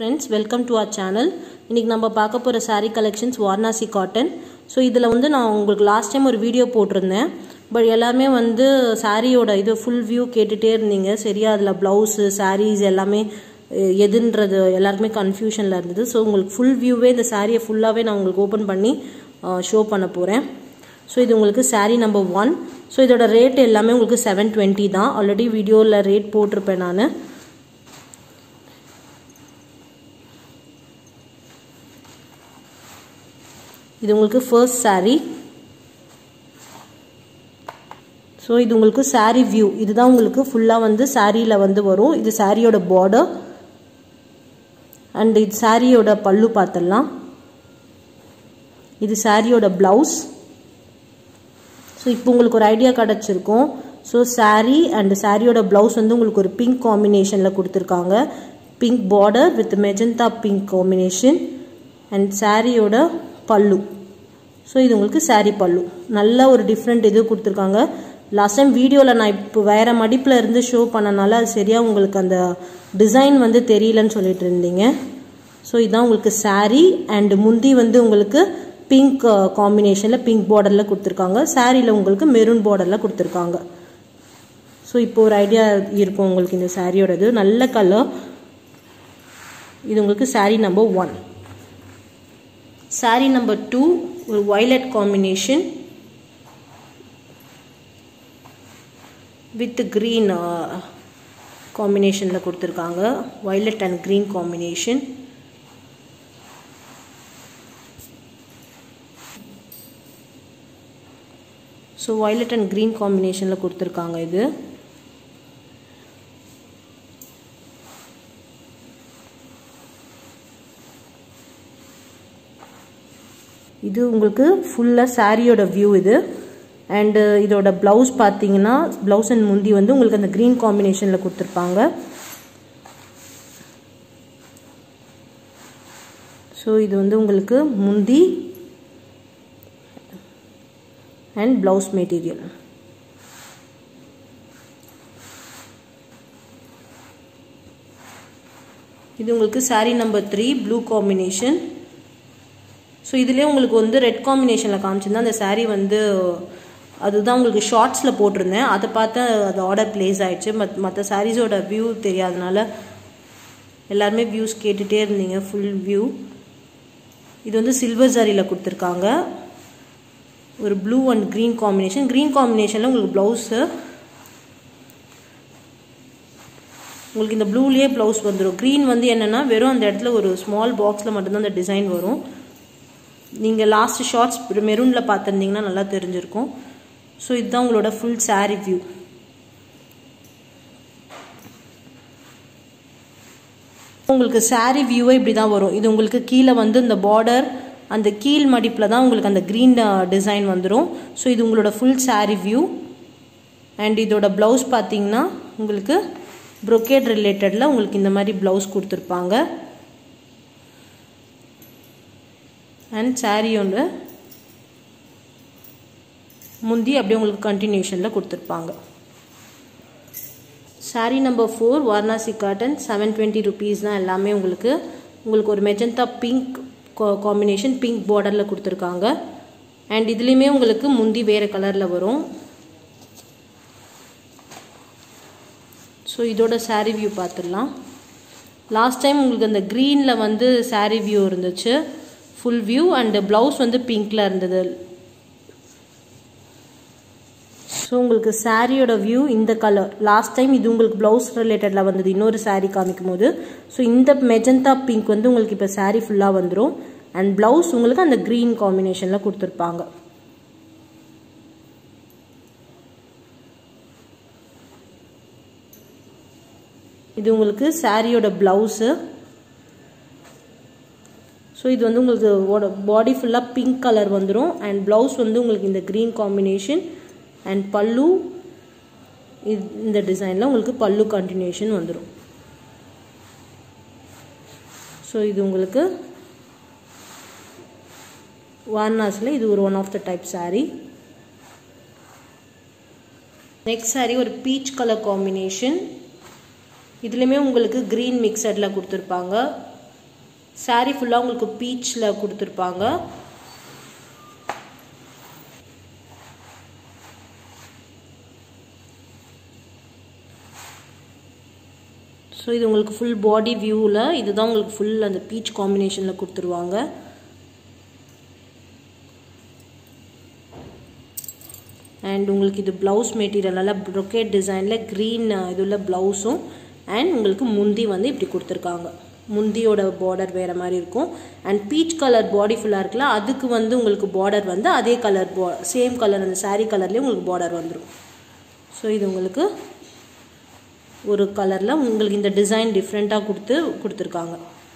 friends welcome to our channel இன்றைக்கி நம்ம பார்க்க போகிற saree collections Varanasi cotton so இதில் வந்து நான் உங்களுக்கு லாஸ்ட் டைம் ஒரு வீடியோ போட்டிருந்தேன் பட் எல்லாமே வந்து சாரியோட இது ஃபுல் வியூ கேட்டுகிட்டே இருந்தீங்க சரியா அதில் ப்ளவுஸு சாரீஸ் எல்லாமே அஹ், எதுன்றது எல்லாருக்குமே கன்ஃபியூஷனில் இருந்தது ஸோ உங்களுக்கு ஃபுல் வியூவே இந்த சாரியை ஃபுல்லாகவே நான் உங்களுக்கு ஓப்பன் பண்ணி ஷோ பண்ண போகிறேன் ஸோ இது உங்களுக்கு saree நம்பர் ஒன் ஸோ இதோட ரேட் எல்லாமே உங்களுக்கு செவன் டுவெண்ட்டி தான் ஆல்ரெடி வீடியோவில் ரேட் போட்டிருப்பேன் நான் இது உங்களுக்கு ஃபர்ஸ்ட் saree ஸோ இது உங்களுக்கு saree வியூ இதுதான் உங்களுக்கு ஃபுல்லாக வந்து சாரியில் வந்து வரும் இது சாரியோட பார்டர் அண்ட் இது சாரியோட பல்லு பார்த்துடலாம் இது சாரியோட ப்ளவுஸ் ஸோ இப்போ உங்களுக்கு ஒரு ஐடியா கிடச்சிருக்கும் ஸோ saree அண்ட் சாரியோட ப்ளவுஸ் வந்து உங்களுக்கு ஒரு பிங்க் காம்பினேஷனில் கொடுத்துருக்காங்க pink border with magenta pink combination and சாரியோட பல்லு ஸோ இது உங்களுக்கு saree பல்லு நல்ல ஒரு டிஃப்ரெண்ட் இது கொடுத்துருக்காங்க லாஸ்ட் டைம் வீடியோவில் நான் இப்போ வேறு மடிப்பில் இருந்து ஷோ பண்ணனால அது சரியாக உங்களுக்கு அந்த டிசைன் வந்து தெரியலன்னு சொல்லிட்டு இருந்தீங்க ஸோ இதுதான் உங்களுக்கு saree அண்ட் முந்தி வந்து உங்களுக்கு பிங்க் காம்பினேஷனில் பிங்க் பார்டரில் கொடுத்துருக்காங்க சாரியில் உங்களுக்கு மெரூன் பார்டரில் கொடுத்துருக்காங்க ஸோ இப்போ ஒரு ஐடியா இருக்கும் உங்களுக்கு இந்த சாரியோட இது நல்ல கலர் இது உங்களுக்கு saree number one saree number two ஒரு violet காம்பினேஷன் வித் க்ரீன் காம்பினேஷனில் கொடுத்துருக்காங்க violet and green combination so violet and green காம்பினேஷனில் கொடுத்துருக்காங்க இது இது உங்களுக்கு ஃபுல்லாக சாரியோட வியூ இது அண்டு இதோட ப்ளவுஸ் பார்த்தீங்கன்னா ப்ளவுஸ் அண்ட் முந்தி வந்து உங்களுக்கு அந்த க்ரீன் காம்பினேஷனில் கொடுத்துருப்பாங்க ஸோ இது வந்து உங்களுக்கு முந்தி அண்ட் ப்ளவுஸ் மெட்டீரியல் இது உங்களுக்கு saree number three blue combination so இதுலேயே உங்களுக்கு வந்து ரெட் காம்பினேஷனில் காமிச்சிருந்தா அந்த saree வந்து அதுதான் உங்களுக்கு ஷார்ட்ஸில் போட்டிருந்தேன் அதை பார்த்து அது ஆர்டர் ப்ளேஸ் ஆயிடுச்சு மத் மற்ற சாரீஸோட வியூ தெரியாதனால எல்லாருமே வியூஸ் கேட்டுகிட்டே இருந்தீங்க ஃபுல் வியூ இது வந்து சில்வர் சாரியில் கொடுத்துருக்காங்க ஒரு blue and green combination green காம்பினேஷனில் உங்களுக்கு ப்ளவுஸு உங்களுக்கு இந்த ப்ளூலேயே ப்ளவுஸ் வந்துடும் க்ரீன் வந்து என்னென்னா வெறும் அந்த இடத்துல ஒரு ஸ்மால் பாக்ஸில் மட்டும்தான் அந்த டிசைன் வரும் நீங்கள் லாஸ்ட் ஷார்ட்ஸ் மெரூனில் பார்த்துருந்தீங்கன்னா நல்லா தெரிஞ்சிருக்கும் ஸோ இதுதான் உங்களோட ஃபுல் saree வியூ உங்களுக்கு saree வியூவே இப்படி தான் வரும் இது உங்களுக்கு கீழே வந்து இந்த பார்டர் அந்த கீழ் மடிப்பில் தான் உங்களுக்கு அந்த க்ரீன் டிசைன் வந்துடும் ஸோ இது உங்களோட ஃபுல் saree வியூ அண்ட் இதோட ப்ளவுஸ் பார்த்தீங்கன்னா உங்களுக்கு ப்ரொக்கேட் ரிலேட்டடில் உங்களுக்கு இந்த மாதிரி ப்ளவுஸ் கொடுத்துருப்பாங்க அண்ட் சாரியோட முந்தி அப்படியே உங்களுக்கு கண்டினியூஷனில் கொடுத்துருப்பாங்க saree number four Varanasi cotton seven twenty rupees தான் எல்லாமே உங்களுக்கு உங்களுக்கு ஒரு மெஜந்தா பிங்க் காம்பினேஷன் பிங்க் பார்டரில் கொடுத்துருக்காங்க அண்ட் இதுலேயுமே உங்களுக்கு முந்தி வேறு கலரில் வரும் ஸோ இதோட saree வியூ பார்த்துடலாம் லாஸ்ட் டைம் உங்களுக்கு அந்த க்ரீனில் வந்து saree வியூ இருந்துச்சு ஃபுல் வியூ அண்டு ப்ளவுஸ் வந்து பிங்க்கில் இருந்தது ஸோ உங்களுக்கு சாரியோட வியூ இந்த கலர் லாஸ்ட் டைம் இது உங்களுக்கு ப்ளவுஸ் ரிலேட்டடில் வந்தது இன்னொரு saree காமிக்கும் போது ஸோ இந்த மெஜந்தா பிங்க் வந்து உங்களுக்கு இப்போ saree ஃபுல்லாக வந்துடும் அண்ட் ப்ளவுஸ் உங்களுக்கு அந்த க்ரீன் காம்பினேஷனில் கொடுத்துருப்பாங்க இது உங்களுக்கு சாரியோட ப்ளவுஸு ஸோ இது வந்து உங்களுக்கு பாடி ஃபுல்லாக பிங்க் கலர் வந்துடும் அண்ட் ப்ளவுஸ் வந்து உங்களுக்கு இந்த க்ரீன் காம்பினேஷன் அண்ட் பல்லு இது இந்த டிசைனில் உங்களுக்கு பல்லு கண்டினியூஷன் வந்துடும் ஸோ இது உங்களுக்கு வாரணாசியில் இது ஒரு one of the type saree next saree ஒரு பீச் கலர் காம்பினேஷன் இதுலேயுமே உங்களுக்கு க்ரீன் மிக்சடில் கொடுத்துருப்பாங்க சாரீ ஃபுல்லாக உங்களுக்கு பீச்சில் கொடுத்துருப்பாங்க ஸோ இது உங்களுக்கு ஃபுல் பாடி வியூவில் இதுதான் உங்களுக்கு ஃபுல் அந்த பீச் காம்பினேஷனில் கொடுத்துருவாங்க அண்ட் உங்களுக்கு இது ப்ளவுஸ் மெட்டீரியல் நல்லா ப்ரொக்கேட் டிசைனில் க்ரீன் இதுள்ள ப்ளவுஸும் அண்ட் உங்களுக்கு முந்தி வந்து இப்படி கொடுத்துருக்காங்க முந்தியோட பார்டர் வேறு மாதிரி இருக்கும் அண்ட் பீச் கலர் பாடி ஃபுல்லாக இருக்குல்ல அதுக்கு வந்து உங்களுக்கு பார்டர் வந்து அதே கலர் பா சேம் கலர் அந்த சாரீ கலர்லேயே உங்களுக்கு பார்டர் வந்துடும் ஸோ இது உங்களுக்கு ஒரு கலரில் உங்களுக்கு இந்த டிசைன் டிஃப்ரெண்ட்டாக கொடுத்து கொடுத்துருக்காங்க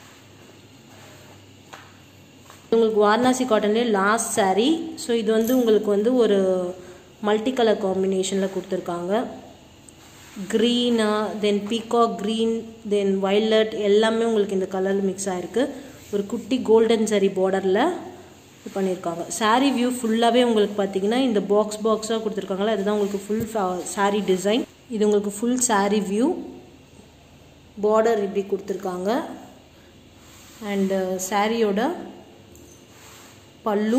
உங்களுக்கு வாரணாசி காட்டன்லேயே லாஸ்ட் சாரீ ஸோ இது வந்து உங்களுக்கு வந்து ஒரு மல்டி கலர் காம்பினேஷனில் கொடுத்துருக்காங்க க்ரீனா then peacock green then violet எல்லாமே உங்களுக்கு இந்த கலர் மிக்ஸ் ஆகிருக்கு ஒரு குட்டி கோல்டன் சரி பார்டரில் பண்ணியிருக்காங்க சாரீ வியூ ஃபுல்லாகவே உங்களுக்கு பார்த்தீங்கன்னா இந்த பாக்ஸ் பாக்ஸாக கொடுத்துருக்காங்களா அதுதான் உங்களுக்கு ஃபுல் சாரீ டிசைன் இது உங்களுக்கு ஃபுல் சாரீ வியூ பார்டர் இப்படி கொடுத்துருக்காங்க அண்டு சாரியோட பல்லு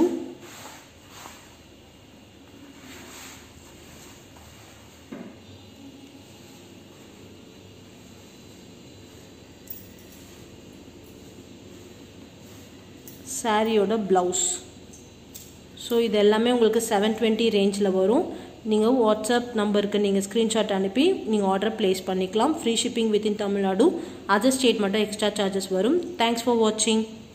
சாரியோட ப்ளவுஸ் ஸோ இது எல்லாமே உங்களுக்கு செவன் டுவெண்ட்டி ரேஞ்சில் வரும் நீங்கள் வாட்ஸ்அப் நம்பருக்கு நீங்கள் ஸ்க்ரீன்ஷாட் அனுப்பி நீங்கள் ஆர்டர் ப்ளேஸ் பண்ணிக்கலாம் free shipping within Tamil Nadu other state மட்டும் எக்ஸ்ட்ரா சார்ஜஸ் வரும் தேங்க்ஸ் ஃபார் வாட்சிங்